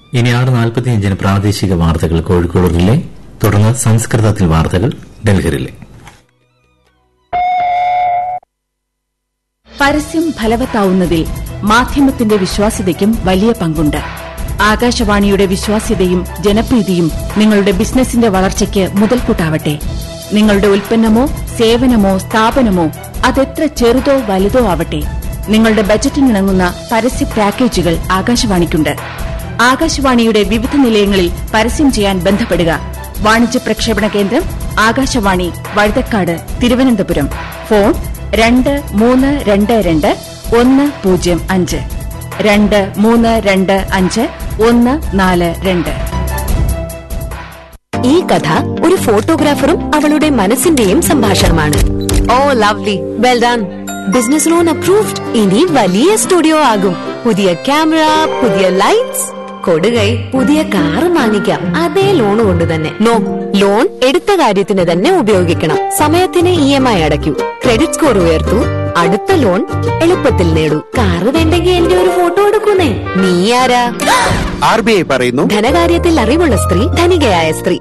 ഇനി ആറ് നാൽപ്പത്തിയഞ്ചിന് പ്രാദേശിക വാർത്തകൾ കോഴിക്കോട് റിലേ തുടർന്ന് സംസ്കൃതത്തിൽ വാർത്തകൾ ഡൽഹിയിലെ പരസ്യം ഫലവത്താവുന്നതിൽ മാധ്യമത്തിന്റെ വിശ്വാസ്യതയ്ക്കും വലിയ പങ്കുണ്ട് ആകാശവാണിയുടെ വിശ്വാസ്യതയും ജനപ്രീതിയും നിങ്ങളുടെ ബിസിനസിന്റെ വളർച്ചയ്ക്ക് മുതൽക്കൂട്ടാവട്ടെ നിങ്ങളുടെ ഉൽപ്പന്നമോ സേവനമോ സ്ഥാപനമോ അതെത്ര ചെറുതോ വലുതോ ആവട്ടെ നിങ്ങളുടെ ബജറ്റിനിണങ്ങുന്ന പരസ്യ പാക്കേജുകൾ ആകാശവാണിക്കുണ്ട് ആകാശവാണിയുടെ വിവിധ നിലയങ്ങളിൽ പരസ്യം ചെയ്യാൻ ബന്ധപ്പെടുക വാണിജ്യ പ്രക്ഷേപണ കേന്ദ്രം ആകാശവാണി വഴുതക്കാട് തിരുവനന്തപുരം ഫോൺ രണ്ട് മൂന്ന് രണ്ട് രണ്ട് ഒന്ന് പൂജ്യം അഞ്ച് രണ്ട് മൂന്ന് രണ്ട് അഞ്ച് ഒന്ന് നാല് രണ്ട് ഈ കഥ ഒരു ഫോട്ടോഗ്രാഫറും അവളുടെ മനസ്സിന്റെയും സംഭാഷണമാണ് oh lovely well done business loan approved ഇനി വലിയ സ്റ്റുഡിയോ ആകും പുതിയ ക്യാമറ പുതിയ ലൈറ്റ്സ് കൊടുകൈ പുതിയ കാറ് വാങ്ങിക്കാം അതേ ലോൺ കൊണ്ട് തന്നെ നോ ലോൺ എടുത്ത കാര്യത്തിന് തന്നെ ഉപയോഗിക്കണം സമയത്തിന് ഇ എം ഐ അടയ്ക്കൂ ക്രെഡിറ്റ് സ്കോർ ഉയർത്തൂ അടുത്ത ലോൺ എളുപ്പത്തിൽ നേടൂ കാറ് വേണ്ടെങ്കിൽ എന്റെ ഒരു ഫോട്ടോ എടുക്കുന്നേ നീ ആരാ ആർ ബി ഐ പറയുന്നു ധനകാര്യത്തിൽ അറിവുള്ള സ്ത്രീ ധനികയായ സ്ത്രീ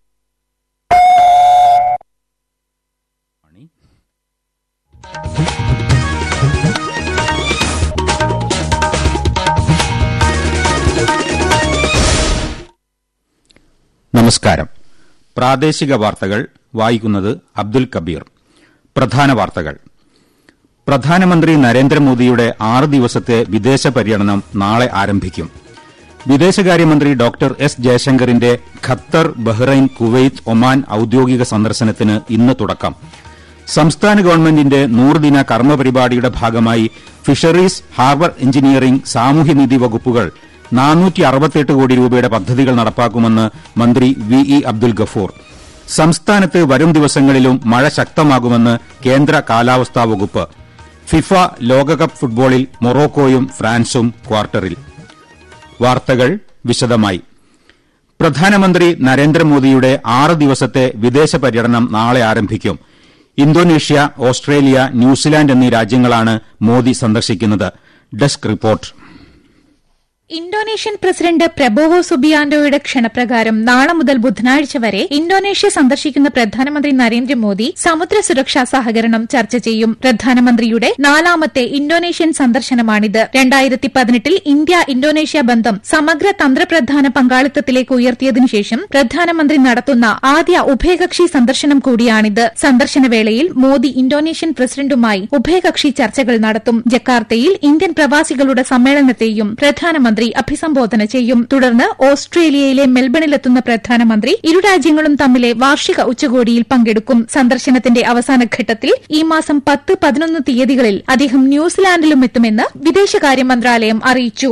നമസ്കാരം പ്രാദേശിക വാർത്തകൾ വായിക്കുന്നത് അബ്ദുൽ കബീർ പ്രധാന വാർത്തകൾ പ്രധാനമന്ത്രി നരേന്ദ്രമോദിയുടെ ആറ് ദിവസത്തെ വിദേശ പര്യടനം നാളെ ആരംഭിക്കും വിദേശകാര്യമന്ത്രി ഡോക്ടർ എസ് ജയശങ്കറിന്റെ ഖത്തർ ബഹ്റൈൻ കുവൈത്ത് ഒമാൻ ഔദ്യോഗിക സന്ദർശനത്തിന് ഇന്ന് തുടക്കം സംസ്ഥാന ഗവൺമെന്റിന്റെ നൂറുദിന കർമ്മപരിപാടിയുടെ ഭാഗമായി ഫിഷറീസ് ഹാർബർ എഞ്ചിനീയറിംഗ് സാമൂഹ്യനീതി വകുപ്പുകൾ നാനൂറ്റി അറുപത്തെട്ട് കോടി രൂപയുടെ പദ്ധതികൾ നടപ്പാക്കുമെന്ന് മന്ത്രി വി ഇ അബ്ദുൽ ഗഫൂർ സംസ്ഥാനത്ത് വരും ദിവസങ്ങളിലും മഴ ശക്തമാകുമെന്ന് കേന്ദ്ര കാലാവസ്ഥാ വകുപ്പ് ഫിഫ ലോകകപ്പ് ഫുട്ബോളിൽ മൊറോക്കോയും ഫ്രാൻസും ക്വാർട്ടറിൽ വാർത്തകൾ വിശദമായി പ്രധാനമന്ത്രി നരേന്ദ്രമോദിയുടെ ആറ് ദിവസത്തെ വിദേശ പര്യടനം നാളെ ആരംഭിക്കും ഇന്തോനേഷ്യ ഓസ്ട്രേലിയ ന്യൂസിലാൻഡ് എന്നീ രാജ്യങ്ങളാണ് മോദി സന്ദർശിക്കുന്നത് desk report Indonesian president Prabowo സുബിയാന്റോയുടെ ക്ഷണപ്രകാരം നാളെ മുതൽ ബുധനാഴ്ച വരെ ഇന്തോനേഷ്യ സന്ദർശിക്കുന്ന പ്രധാനമന്ത്രി നരേന്ദ്രമോദി സമുദ്ര സുരക്ഷാ സഹകരണം ചർച്ച ചെയ്യും പ്രധാനമന്ത്രിയുടെ നാലാമത്തെ ഇന്തോനേഷ്യൻ സന്ദർശനമാണിത് രണ്ടായിരത്തി പതിനെട്ടിൽ ഇന്ത്യ ഇന്തോനേഷ്യ ബന്ധം സമഗ്ര തന്ത്രപ്രധാന പങ്കാളിത്തത്തിലേക്ക് ഉയർത്തിയതിനു ശേഷം പ്രധാനമന്ത്രി നടത്തുന്ന ആദ്യ ഉഭയകക്ഷി സന്ദർശനം കൂടിയാണിത് സന്ദർശനവേളയിൽ മോദി ഇന്തോനേഷ്യൻ പ്രസിഡന്റുമായി ഉഭയകക്ഷി ചർച്ചകൾ നടത്തും ജക്കാർത്തയിൽ ഇന്ത്യൻ പ്രവാസികളുടെ സമ്മേളനത്തെയും പ്രധാനമന്ത്രി അഭിസംബോധന ചെയ്യും തുടർന്ന് ഓസ്ട്രേലിയയിലെ മെൽബണിലെത്തുന്ന പ്രധാനമന്ത്രി ഇരു രാജ്യങ്ങളും തമ്മിലെ വാർഷിക ഉച്ചകോടിയിൽ പങ്കെടുക്കും സന്ദർശനത്തിന്റെ അവസാന ഘട്ടത്തിൽ ഈ മാസം പത്ത് പതിനൊന്ന് തീയതികളിൽ അദ്ദേഹം ന്യൂസിലാൻഡിലും എത്തുമെന്ന് വിദേശകാര്യ മന്ത്രാലയം അറിയിച്ചു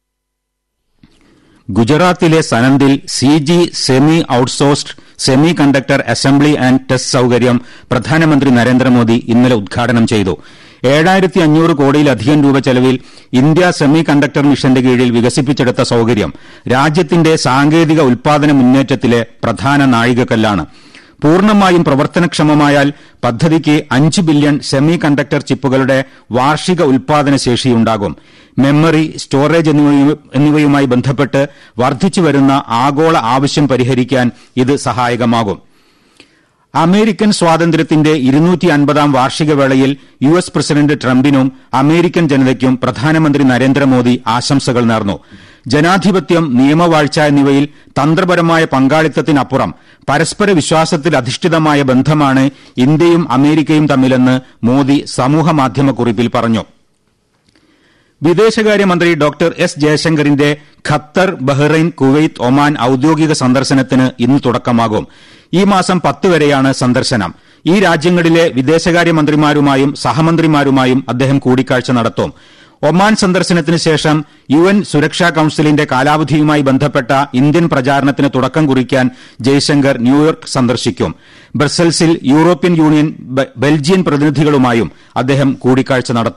ഗുജറാത്തിലെ സനന്ദിൽ C G semi outsourced semiconductor assembly and test സൌകര്യം പ്രധാനമന്ത്രി നരേന്ദ്രമോദി ഇന്നലെ ഉദ്ഘാടനം ചെയ്തു ഏഴായിരത്തി അഞ്ഞൂറ് കോടിയിലധികം രൂപ ചെലവിൽ ഇന്ത്യ സെമി കണ്ടക്ടർ മിഷന്റെ കീഴിൽ വികസിപ്പിച്ചെടുത്ത സൌകര്യം രാജ്യത്തിന്റെ സാങ്കേതിക ഉൽപാദന മുന്നേറ്റത്തിലെ പ്രധാന നാഴികക്കല്ലാണ് പൂർണ്ണമായും പ്രവർത്തനക്ഷമമായാൽ പദ്ധതിക്ക് അഞ്ച് ബില്യൺ സെമി കണ്ടക്ടർ ചിപ്പുകളുടെ വാർഷിക ഉൽപാദന ശേഷിയുണ്ടാകും മെമ്മറി സ്റ്റോറേജ് എന്നിവയുമായി ബന്ധപ്പെട്ട് വർദ്ധിച്ചുവരുന്ന ആഗോള ആവശ്യം പരിഹരിക്കാൻ ഇത് സഹായകമാകും അമേരിക്കൻ സ്വാതന്ത്ര്യത്തിന്റെ ഇരുന്നൂറ്റി അൻപതാം വാർഷിക വേളയിൽ യു എസ് പ്രസിഡന്റ് ട്രംപിനും അമേരിക്കൻ ജനതയ്ക്കും പ്രധാനമന്ത്രി നരേന്ദ്രമോദി ആശംസകൾ നേർന്നു ജനാധിപത്യം നിയമവാഴ്ച എന്നിവയിൽ തന്ത്രപരമായ പങ്കാളിത്തത്തിനപ്പുറം പരസ്പര വിശ്വാസത്തിൽ അധിഷ്ഠിതമായ ബന്ധമാണ് ഇന്ത്യയും അമേരിക്കയും തമ്മിലെന്ന് മോദി സമൂഹമാധ്യമക്കുറിപ്പിൽ പറഞ്ഞു വിദേശകാര്യമന്ത്രി ഡോക്ടർ എസ് ജയശങ്കറിന്റെ ഖത്തർ ബഹ്റൈൻ കുവൈത്ത് ഒമാൻ ഔദ്യോഗിക സന്ദർശനത്തിന് ഇന്ന് തുടക്കമാകും ഈ മാസം പത്ത് വരെയാണ് സന്ദർശനം ഈ രാജ്യങ്ങളിലെ വിദേശകാര്യമന്ത്രിമാരുമായും സഹമന്ത്രിമാരുമായും അദ്ദേഹം കൂടിക്കാഴ്ച നടത്തും ഒമാൻ സന്ദർശനത്തിന് ശേഷം യു എൻ സുരക്ഷാ കൌൺസിലിന്റെ കാലാവധിയുമായി ബന്ധപ്പെട്ട ഇന്ത്യൻ പ്രചാരണത്തിന് തുടക്കം കുറിക്കാൻ ജയശങ്കർ ന്യൂയോർക്ക് സന്ദർശിക്കും ബ്രസൽസിൽ യൂറോപ്യൻ യൂണിയൻ ബെൽജിയൻ പ്രതിനിധികളുമായും അദ്ദേഹം കൂടിക്കാഴ്ച നടത്തും